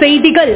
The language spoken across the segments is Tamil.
செய்திகள்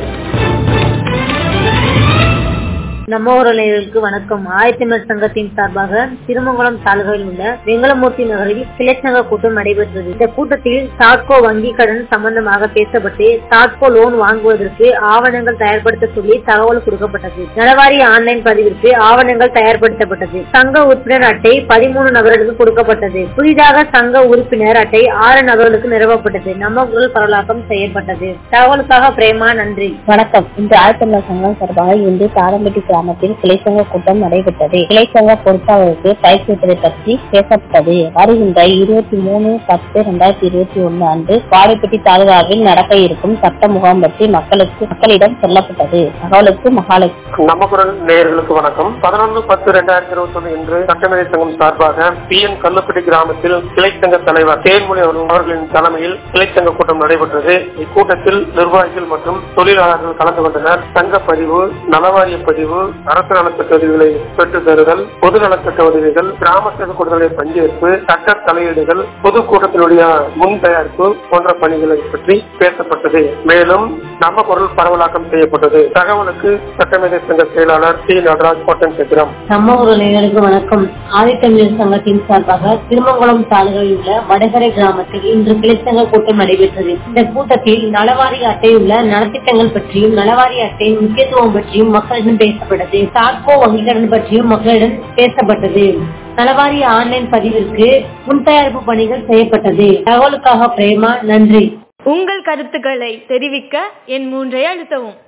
நம்ம ஊரலையர்களுக்கு வணக்கம் ஆயத்தமிழ் சங்கத்தின் சார்பாக திருமங்கலம் தாலுகாவில் உள்ள வெங்கலமூர்த்தி நகரில் கிளைச்சங்க கூட்டம் நடைபெற்றது இந்த கூட்டத்தில் சாட்கோ வங்கி கடன் சம்பந்தமாக பேசப்பட்டு சாட்கோ லோன் வாங்குவதற்கு ஆவணங்கள் தயார்படுத்த சொல்லி தகவல் கொடுக்கப்பட்டது நலவாரி ஆன்லைன் பதிவிற்கு ஆவணங்கள் தயார்படுத்தப்பட்டது சங்க உறுப்பினர் அட்டை பதிமூணு நபர்களுக்கு கொடுக்கப்பட்டது புதிதாக சங்க உறுப்பினர் அட்டை ஆறு நபர்களுக்கு நிறுவப்பட்டது நம்ம குரல் பரவலாக்கம் செய்யப்பட்டது தகவலுக்காக பிரேமா நன்றி வணக்கம் இன்று ஆழ்த்தமிழர் சங்கம் சார்பாக இன்று தாரம்பட்டி கிராமத்தில் கிளைச்சங்க கூட்டம் நடைபெற்றது கிளைச்சங்க பொறுப்பாளருக்கு பயிற்சிப்பதை பற்றி பேசப்பட்டது வருகின்ற இருபத்தி மூணு பத்து இரண்டாயிரத்தி இருபத்தி ஒன்னு அன்று வாடிப்பட்டி தாலுகாவில் நடக்க இருக்கும் சட்ட முகாம் பற்றி மக்களுக்கு மக்களிடம் சொல்லப்பட்டது தகவலுக்கு மகாலட்சுமி நம்ம குரல் நேயர்களுக்கு வணக்கம் பதினொன்று பத்து ரெண்டாயிரத்தி இருபத்தி ஒன்று இன்று சட்டமேதை சங்கம் சார்பாக பி என் கல்லுப்பட்டி கிராமத்தில் கிளைச்சங்க தலைவர் தேன்மொழி அவர்கள் அவர்களின் தலைமையில் கிளைச்சங்க கூட்டம் நடைபெற்றது இக்கூட்டத்தில் நிர்வாகிகள் மற்றும் தொழிலாளர்கள் கலந்து கொண்டனர் சங்க பதிவு நலவாரிய பதிவு அரசு நலத்திட்ட உதவிகளை பெற்றுத் தருதல் பொது நலத்திட்ட உதவிகள் கிராம சேவை கூட்டங்களை பங்கேற்பு சட்ட தலையீடுகள் பொதுக்கூட்டத்தினுடைய முன் தயாரிப்பு போன்ற பணிகளை பற்றி பேசப்பட்டது மேலும் நம்ம குரல் பரவலாக்கம் செய்யப்பட்டது தகவலுக்கு சட்டமேதை சங்க செயலாளர் டி நடராஜ் கோட்டன் சித்திரம் நம்ம ஒரு நேயர்களுக்கு வணக்கம் ஆதித்தமிழர் சங்கத்தின் சார்பாக திருமங்கலம் தாலுகையில் உள்ள வடகரை கிராமத்தில் இன்று கிளைச்சங்க கூட்டம் நடைபெற்றது இந்த கூட்டத்தில் நலவாரி அட்டையுள்ள நலத்திட்டங்கள் பற்றியும் நலவாரி அட்டையின் முக்கியத்துவம் பற்றியும் மக்களிடம் பேசப்பட்டது சார்கோ வங்கிக்கடன் பற்றியும் மக்களிடம் பேசப்பட்டது நலவாரி ஆன்லைன் பதிவிற்கு முன்தயாரிப்பு பணிகள் செய்யப்பட்டது தகவலுக்காக பிரேமா நன்றி உங்கள் கருத்துக்களை தெரிவிக்க என் மூன்றை அழுத்தவும்